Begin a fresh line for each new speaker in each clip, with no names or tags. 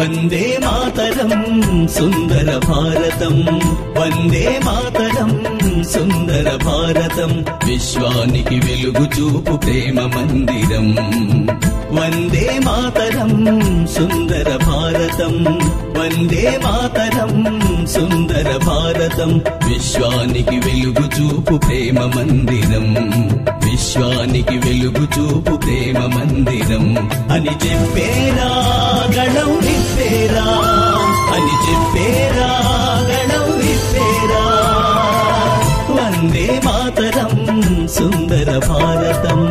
వందే మాతరం సుందర భారతం వందే మాతరం సుందర భారతం విశ్వానికి వెలుగు చూపు ప్రేమ మందిరం వందే మాతరం సుందర భారతం వందే మాతరం సుందర భారతం విశ్వానికి వెలుగు చూపు ప్రేమ మందిరం విశ్వానికి వెలుగు చూపు ప్రేమ మందిరం అని చెప్పేరా గణం విప్పేరా అని చెప్పేరా గణం విప్పేరా వందే మాతరం సుందర భారతం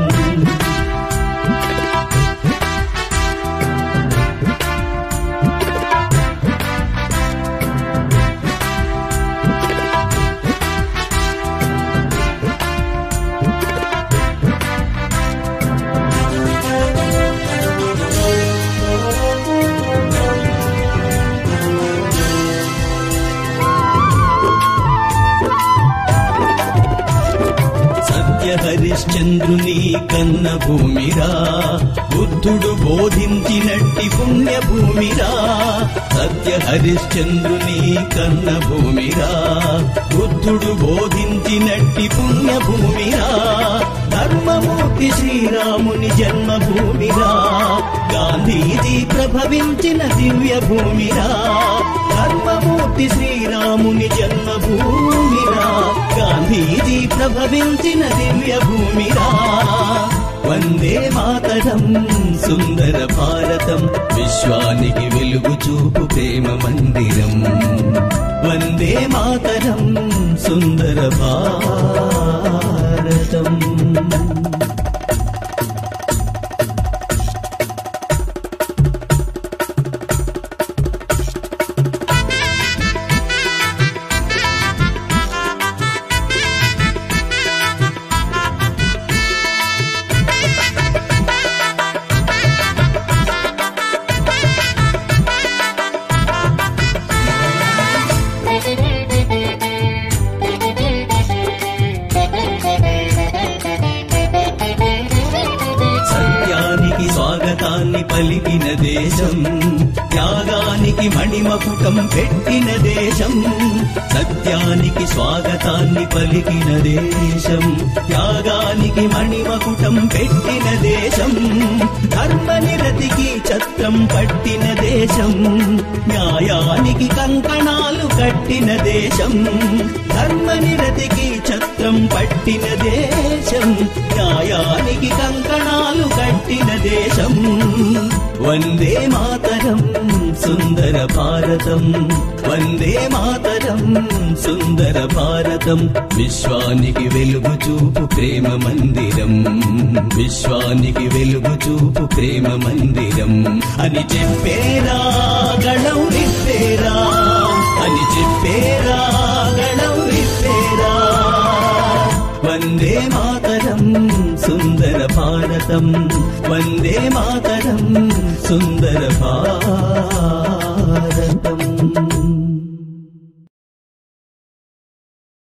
సత్య హరిశ్చంద్రుని కన్న భూమిరా బుద్ధుడు బోధించినట్టి పుణ్య భూమిరా సత్య హరిశ్చంద్రుని కన్న భూమిరా బుద్ధుడు బోధించినట్టి పుణ్య భూమిరా ధర్మమూర్తి శ్రీరాముని జన్మభూమిరా గాంధీజీ ప్రభవించిన దివ్య భూమిరా ధర్మమూర్తి శ్రీరాముని జన్మభూమిరా గాంధీజీ ప్రభవించిన దివ్య భూమిరా వందే మాతరం సుందర భారతం విశ్వానికి వెలుగు చూపు ప్రేమ మందిరం వందే మాతరం సుందర భారతం సత్యానికి స్వాగతాన్ని పలికిన దేశం త్యాగానికి మణిమకుటం పెట్టిన దేశం సత్యానికి స్వాగతాన్ని పలికిన దేశం త్యాగానికి మణిమకుటం పెట్టిన దేశం ధర్మనిరతికి ఛత్రం పట్టిన దేశం న్యాయానికి కంకణాలు కట్టిన దేశం ధర్మనిరతికి ఛత్రం పట్టిన దేశం న్యాయానికి కంకణాలు కట్టిన దేశం వందే మాతరం సుందర భారతం వందే మాతరం సుందర భారతం విశ్వానికి వెలుగు చూపు ప్రేమ మందిరం విశ్వానికి వెలుగు చూపు ప్రేమ మందిరం అని చెప్పేరా గణం విప్పేరా అని చెప్పేరా గణం విప్పేరా వందే మాతరం సుందర భారతం వందే మాతరం సుందర భారతం